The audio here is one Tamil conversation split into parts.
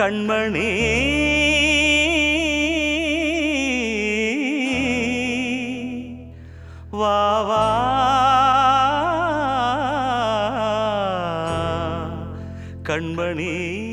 கண்மணி வா வா கண்மணி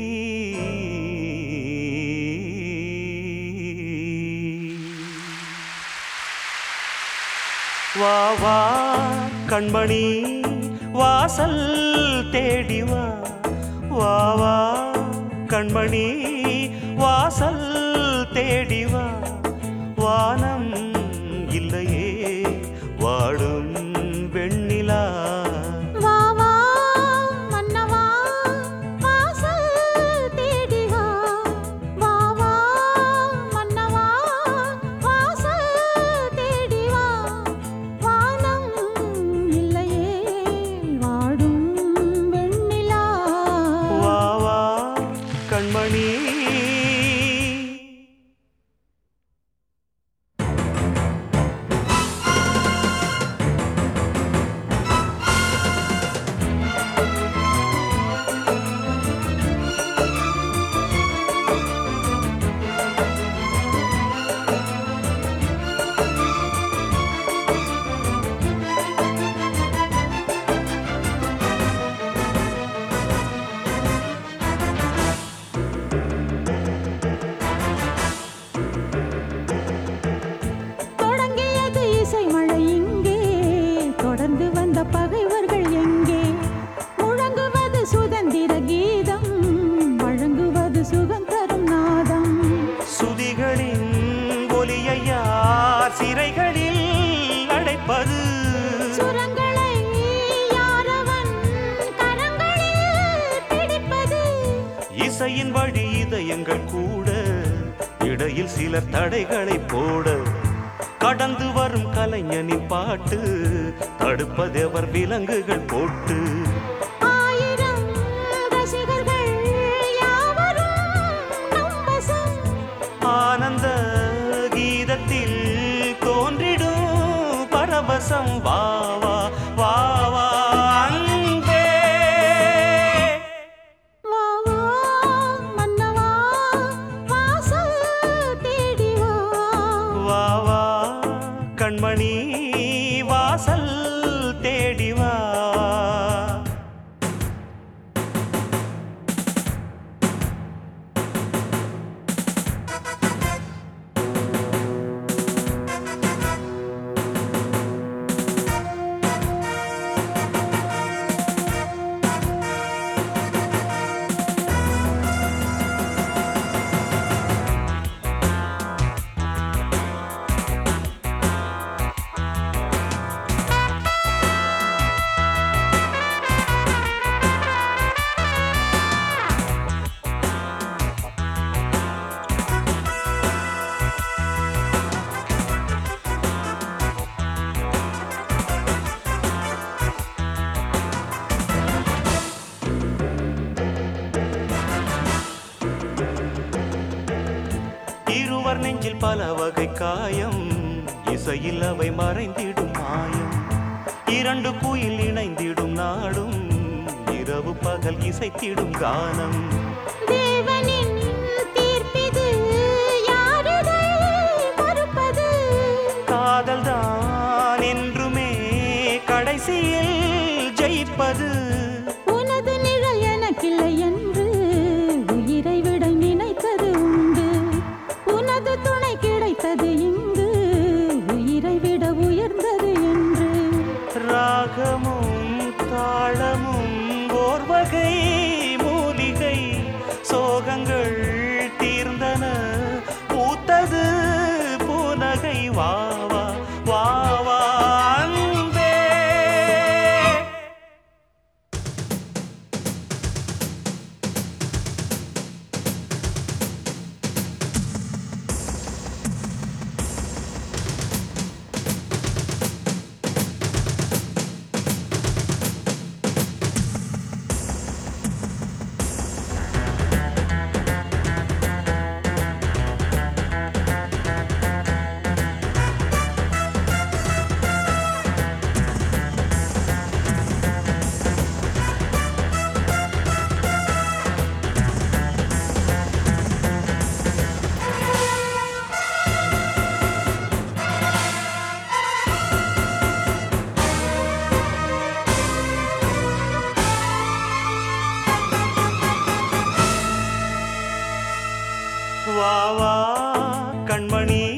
வா வா கண்மணி வாசல் தேடி வா வா வா கண்மணி வாசல் தேடி வா வானம் இல்லையே வாடும் வெண்ணிலா வா வா மன்னவா வாசல் தேடி வா வா வா மன்னவா வாசல் தேடி வா வானம் இல்லையே வாடும் வெண்ணிலா வா வா கண்மணி தொடங்கியது இசை மழை இங்கே தொடர்ந்து வந்த பகைவர்கள் எங்கே முழங்குவது சுதந்திர கீதம் வழங்குவது சுகம் தரும் நாதம் சுதிகளின் ஒலியை யார் சிறைகளில் அடைப்பது சுரங்களை யாரவன் கரங்களில் பிடிப்பது இசையின் வழி இதயங்கள் கூட இடையில் சிலர் தடைகளை போட கடந்து வரும் கலைஞனின் பாட்டு தடுப்பதெவர் விலங்குகள் போட்டு ஆயிரம் ரசிகர்கள் யாவரும் நம் வசம் ஆனந்த கீதத்தில் தோன்றிடும் பரவசம் வா வா வா வா அன்பே வா வா மன்னவா வாசல் தேடி வா வா வா கண்மணி வாசல் தேடி வா இருவர் நெஞ்சில் பல வகை காயம் இசையில் அவை மறைந்திடும் மாயம் இரண்டு குயில் இணைந்திடும் நாடும் இரவு பகல் இசைத்திடும் கானம் தேவனின் தீர்ப்பிது யாரிதை மறுப்பது காதல் தான் என்றுமே கடைசியில் ஜெயிப்பது உனது நிழல் எனக்கில்லை என்று உயிரை விட நினைத்தது உண்டு உனது துணை கிடைத்தது இங்கு உயிரை விட உயர்ந்தது என்று ராகமும் தாளமும் ஓர் வகை மூலிகை சோகங்கள் வா வா கண்மணி